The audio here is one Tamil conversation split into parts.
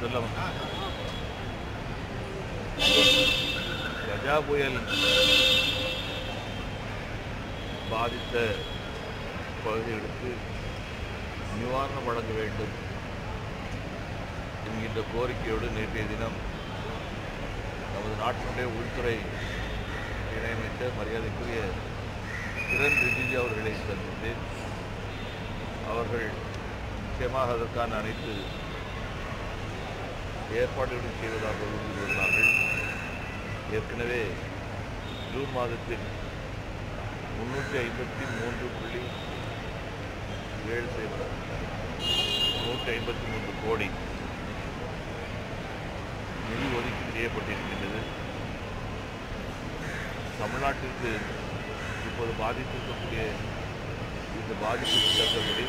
செல்லம் கஜா புயல் பாதித்த பகுதிகளுக்கு நிவாரணம் வழங்க வேண்டும் என்கின்ற கோரிக்கையோடு நேற்றைய தினம் நமது நாட்டினுடைய உள்துறை இணையமைச்சர் மரியாதைக்குரிய கிரண் ரிஜிஜு அவர்களை சந்தித்தேன் அவர்கள் நிச்சயமாக அதற்கான அனைத்து ஏற்பாடுகளும் செய்வதாக உறுதி கூறினார்கள் ஏற்கனவே ஜூன் மாதத்தில் முன்னூற்றி ஐம்பத்தி மூன்று புள்ளி ஏழு சைபர் முன்னூற்றி ஐம்பத்தி மூன்று கோடி நிதி ஒதுக்கீடு செய்யப்பட்டிருக்கின்றது தமிழ்நாட்டிற்கு இப்போது பாதித்திருக்கக்கூடிய இந்த பாதிப்புக்கு தக்கபடி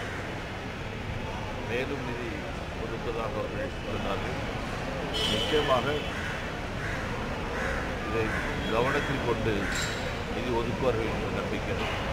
மேலும் நிதி ஒதுக்குவதாக அவர்கள் சொன்னார்கள் நிச்சயமாக இதை கவனத்தில் கொண்டு நிதி ஒதுக்குவார்கள் என்ற நம்பிக்கை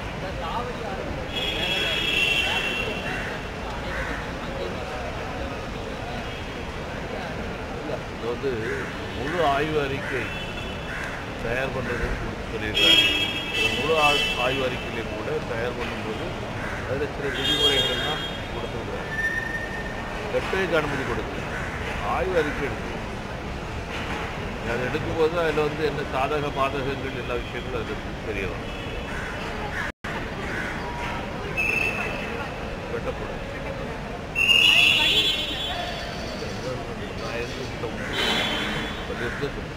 இல்ல, இது வந்து முழு ஆய்வு அறிக்கை தயார் பண்ணுறதுன்னு கொடுத்து சொல்லியிருக்காங்க இந்த முழு ஆ- ஆய்வு அறிக்கையிலே கூட தயார் பண்ணும்போது அதில் சில விதிமுறைகள்லாம் கொடுத்துருக்குறாங்க வெப்பேஜ் அனுமதி கொடுத்து ஆய்வு அறிக்கை எடுத்து அதை எடுக்கும்போது அதில் வந்து என்ன சாதக பாதகங்கள் எல்லா விஷயங்களும் அதில் தெரிய வரும் வெட்டப்படும் நான் எதுவும் சொல்ல முடியாது. அது இருக்கு சொல்லு.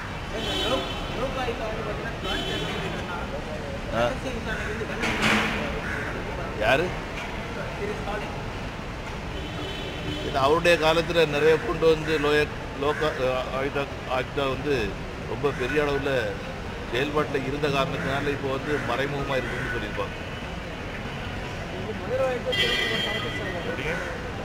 ஆ? யாரு இது அவருடைய காலத்தில் நிறைய கொண்டு வந்து லோய லோக ஆயுதா ஆயுதா வந்து ரொம்ப பெரிய அளவில் செயல்பாட்டில் இருந்த காரணத்தினால இப்போ வந்து மறைமுகமாக இருக்குன்னு சொல்லியிருப்பாங்க எப்படிங்க?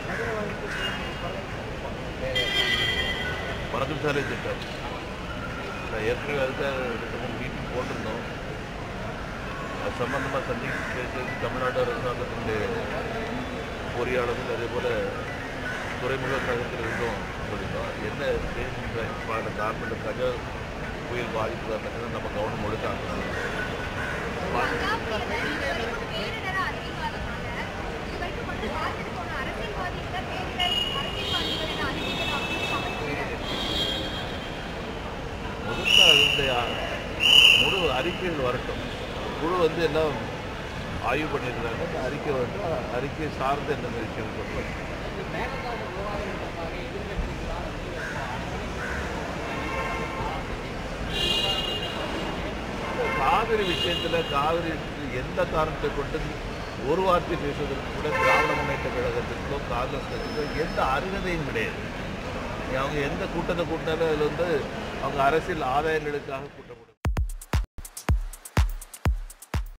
பறக்கும் சாலை திட்டம் நான் ஏற்கனவே அதுக்காக ரெண்டு மூணு மீட்டிங் போட்டிருந்தோம் அது சம்பந்தமாக சந்திக்க தமிழ்நாடு அரசாங்கத்தினுடைய பொறியாளர்கள் அதே போல் துறைமுக கழகத்தில் இருந்தும் சொல்லிட்டோம் என்ன ஸ்டேட் காரணம் கஜா புயல் பாதிப்பு காரணத்தில் நம்ம கவனம் கொடுத்தாங்க முதல்ல அதனுடைய முழு அறிக்கைகள் வரட்டும் குழு வந்து எல்லாம் ஆய்வு பண்ணியிருக்காங்க அந்த அறிக்கை வரட்டும் அறிக்கை சார்ந்த என்னென்ன விஷயங்கள் சொல்லுவாங்க காவிரி விஷயத்துல காவிரி விஷயத்துல எந்த காரணத்தை கொண்டு ஒரு வார்த்தை பேசுவதற்கு கூட திராவிட முன்னேற்ற கழகத்திற்கோ காங்கிரஸ் கட்சிக்கோ எந்த அருகதையும் கிடையாது அவங்க எந்த கூட்டத்தை கூட்டினாலும் அதில் வந்து அவங்க அரசியல் ஆதாயங்களுக்காக கூட்டம்